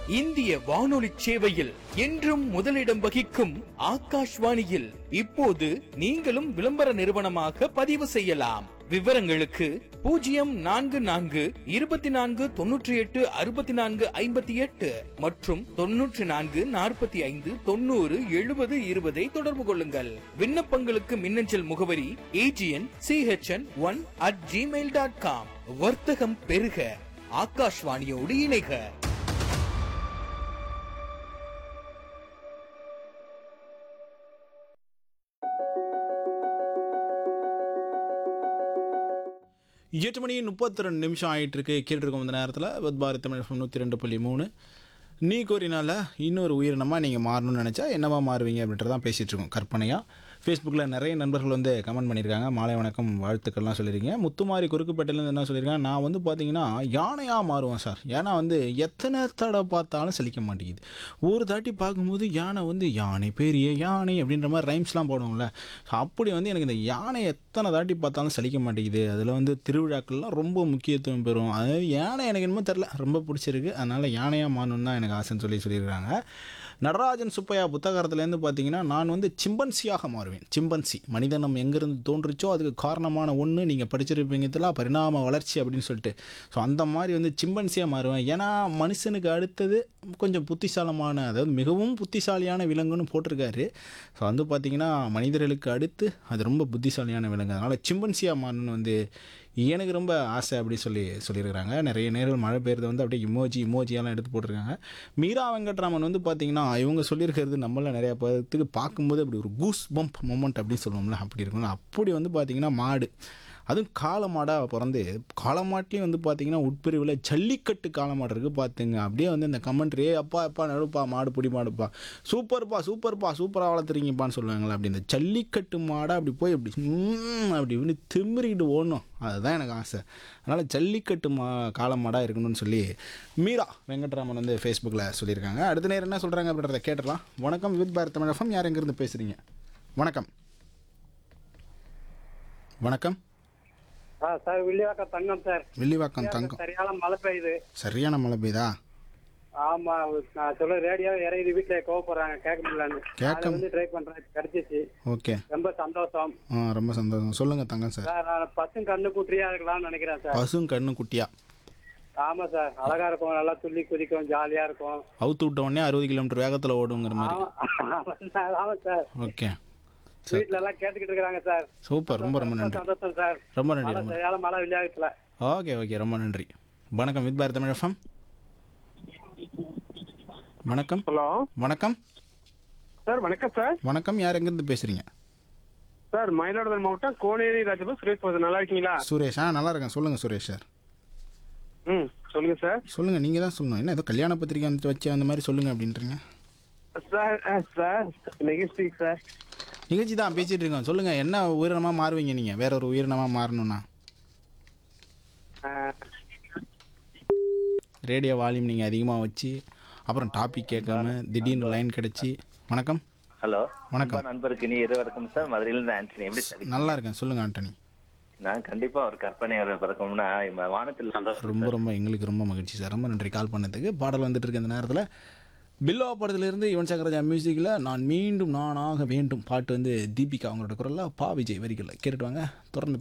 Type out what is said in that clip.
இந்திய வானொலி சேவையில் என்றும் முதலிடம் வகிக்கும் ஆகாஷ்வாணியில் இப்போது நீங்களும் விளம்பர நிறுவனமாக பதிவு செய்யலாம் விவரங்களுக்கு பூஜ்ஜியம் நான்கு நான்கு இருபத்தி நான்கு தொன்னூற்றி எட்டு அறுபத்தி நான்கு ஐம்பத்தி எட்டு மற்றும் தொன்னூற்றி நான்கு நாற்பத்தி ஐந்து தொண்ணூறு எழுபது இருபதை தொடர்பு கொள்ளுங்கள் விண்ணப்பங்களுக்கு மின்னஞ்சல் முகவரி AGN CHN one at Gmail dot com வர்த்தகம் பெருக ஆகாஷ்வாணியோடு இணைக எட்டு மணி முப்பத்தி ரெண்டு நிமிஷம் ஆகிட்டு இருக்கு கேட்டிருக்கோம் இந்த நேரத்தில் பத் பாரத் தமிழ் நூற்றி ரெண்டு புள்ளி மூணு நீ கோரினால இன்னொரு உயிரினமாக நீங்கள் மாறணும்னு நினச்சா என்னவா மாறுவீங்க அப்படின்றதான் பேசிகிட்டு இருக்கோம் கற்பனையாக ஃபேஸ்புக்கில் நிறைய நண்பர்கள் வந்து கமெண்ட் பண்ணியிருக்காங்க மாலை வணக்கம் வாழ்த்துக்கள்லாம் சொல்லியிருக்கீங்க முத்துமாரி குறுக்குப்பேட்டையிலேருந்து என்ன சொல்லியிருக்காங்க நான் வந்து பார்த்தீங்கன்னா யானையாக மாறுவேன் சார் ஏன்னா வந்து எத்தனை தடவை பார்த்தாலும் சலிக்க மாட்டேங்குது ஒரு தாட்டி பார்க்கும்போது யானை வந்து யானை பெரிய யானை அப்படின்ற மாதிரி ரைம்ஸ்லாம் போடுவோம்ல ஸோ அப்படி வந்து எனக்கு இந்த யானை எத்தனை தாட்டி பார்த்தாலும் சலிக்க மாட்டேங்குது அதில் வந்து திருவிழாக்கள்லாம் ரொம்ப முக்கியத்துவம் பெறும் அது யானை எனக்கு என்னமோ தெரில ரொம்ப பிடிச்சிருக்கு அதனால் யானையாக மாறணும்னு தான் எனக்கு ஆசைன்னு சொல்லி சொல்லியிருக்காங்க நடராஜன் சுப்பையா புத்தகத்துலேருந்து பார்த்தீங்கன்னா நான் வந்து சிம்பன்சியாக மாறுவேன் சிம்பன்சி மனிதனம் எங்கேருந்து தோன்றுச்சோ அதுக்கு காரணமான ஒன்று நீங்கள் படிச்சிருப்பீங்கத்துல பரிணாம வளர்ச்சி அப்படின்னு சொல்லிட்டு ஸோ அந்த மாதிரி வந்து சிம்பன்சியாக மாறுவேன் ஏன்னா மனுஷனுக்கு அடுத்தது கொஞ்சம் புத்திசாலமான அதாவது மிகவும் புத்திசாலியான விலங்குன்னு போட்டிருக்காரு ஸோ வந்து பார்த்தீங்கன்னா மனிதர்களுக்கு அடுத்து அது ரொம்ப புத்திசாலியான விலங்கு அதனால் சிம்பன்சியாக மாறணும்னு வந்து எனக்கு ரொம்ப ஆசை அப்படி சொல்லி சொல்லியிருக்கிறாங்க நிறைய நேர்கள் மழை பெய்யறது வந்து அப்படியே இமோஜி இமோஜியெல்லாம் எடுத்து போட்டிருக்காங்க மீரா வெங்கட்ராமன் வந்து பார்த்தீங்கன்னா இவங்க சொல்லியிருக்கிறது நம்மள நிறைய பேர்த்துக்கு பார்க்கும்போது அப்படி ஒரு கூஸ் பம்ப் மொமெண்ட் அப்படின்னு சொல்லுவோம்ல அப்படி இருக்கும்ல அப்படி வந்து பார்த்தீங்கன்னா மாடு அதுவும் காளமாடாக பிறந்து காளமாட்லேயும் வந்து பார்த்தீங்கன்னா உட்பிரிவில் ஜல்லிக்கட்டு காளமாடு இருக்குது பார்த்துங்க அப்படியே வந்து இந்த கமெண்ட்ரி அப்பா அப்பா நடுப்பா மாடு பிடி மாடுப்பா சூப்பர்ப்பா சூப்பர்ப்பா சூப்பராக வளர்த்துறீங்கப்பான்னு சொல்லுவாங்களே அப்படி இந்த ஜல்லிக்கட்டு மாடை அப்படி போய் அப்படி ம், அப்படி இப்படி திமிரிக்கிட்டு ஓடணும் அதுதான் எனக்கு ஆசை அதனால் ஜல்லிக்கட்டு மா காளமாடாக இருக்கணும்னு சொல்லி மீரா வெங்கட்ராமன் வந்து ஃபேஸ்புக்கில் சொல்லியிருக்காங்க அடுத்த நேரம் என்ன சொல்கிறாங்க அப்படின்றத கேட்டுடலாம் வணக்கம் வித் பாரத் தமிழகம் யார் எங்கேருந்து பேசுகிறீங்க வணக்கம் வணக்கம் ஆ சார் வில்லிவாக்கம் தங்கம் சார் வில்லிவாக்கம் தங்கம் சரியான மழை பெய்யுது சரியான மழை பெய்தா ஆமா நான் சொல்ல ரேடியோ இறங்கி வீட்டுல கோவப்படுறாங்க கேட்க முடியலன்னு கேட்க அது வந்து ட்ரை பண்றேன் கிடைச்சிச்சு ஓகே ரொம்ப சந்தோஷம் ஆ ரொம்ப சந்தோஷம் சொல்லுங்கள் தங்கம் சார் சார் நான் பசும் கண்ணு குட்டியா இருக்கலாம்னு நினைக்கிறேன் சார் பசும் கண்ணு குட்டியா ஆமா சார் அழகா இருக்கும் நல்லா துள்ளி குதிக்கும் ஜாலியா இருக்கும் அவுத்து விட்ட உடனே அறுபது கிலோமீட்டர் வேகத்தில் ஓடுங்கிற மாதிரி ஆமா ஆமா சார் ஆமா சார் ஓகே வீட்டுல எல்லாம் கேட்டுக்கிட்டு இருக்காங்க சார் சூப்பர் ரொம்ப ரொம்ப நன்றி சந்தோஷம் சார் ரொம்ப நன்றி மழை ரொம்ப சரியான மழை விளையாட்டுல ஓகே ஓகே ரொம்ப நன்றி வணக்கம் வித் பாரத் தமிழ் எஃப்எம் வணக்கம் ஹலோ வணக்கம் சார் வணக்கம் சார் வணக்கம் யார் எங்கேருந்து பேசுகிறீங்க சார் மயிலாடுதுறை மாவட்டம் கோனேரி ராஜபா சுரேஷ் பேசுறேன் நல்லா இருக்கீங்களா சுரேஷ் ஆ நல்லா இருக்கேன் சொல்லுங்கள் சுரேஷ் சார் ம் சொல்லுங்க சார் சொல்லுங்கள் நீங்கள் தான் சொல்லணும் என்ன ஏதோ கல்யாண பத்திரிக்கை வந்து வச்சு அந்த மாதிரி சொல்லுங்கள் அப்படின்றீங்க சார் ஆ, சார் நெகஸ்டி சார் நிகழ்ச்சி தான் பேசிகிட்டு இருக்கோம் சொல்லுங்கள் என்ன உயிரினமாக மாறுவீங்க நீங்கள் வேற ஒரு உயிரினமாக மாறணும்னா ஆ, ரேடியோ வால்யூம் நீங்கள் அதிகமாக வச்சு அப்புறம் டாபிக் கேட்காம திடீர்னு லைன் கிடச்சி வணக்கம் ஹலோ வணக்கம். அன்பா நண்பருக்கு இனி இருவருக்கும் சார் மதுரையிலிருந்து ஆண்டனி எப்படி சார் நல்லா இருக்கேன் சொல்லுங்கள் ஆண்டனி நான் கண்டிப்பா ஒரு கற்பனை ஒரு பிறக்கணும்னா இந்த வானத்தில் சந்தோஷம் ரொம்ப ரொம்ப எங்களுக்கு ரொம்ப மகிழ்ச்சி சார் ரொம்ப நன்றி கால் பண்ணதுக்கு பாடல் வந்துட்டு இருக்கு இந்த நேரத்தில் பில்லோ படத்துலேருந்து யுவன் சங்கராஜா மியூசிக்கில் நான் மீண்டும் நானாக வேண்டும் பாட்டு வந்து தீபிகா அவங்களோட குரலில் பா விஜய் வரிகளில் கேட்டுட்டு வாங்க தொடர்ந்து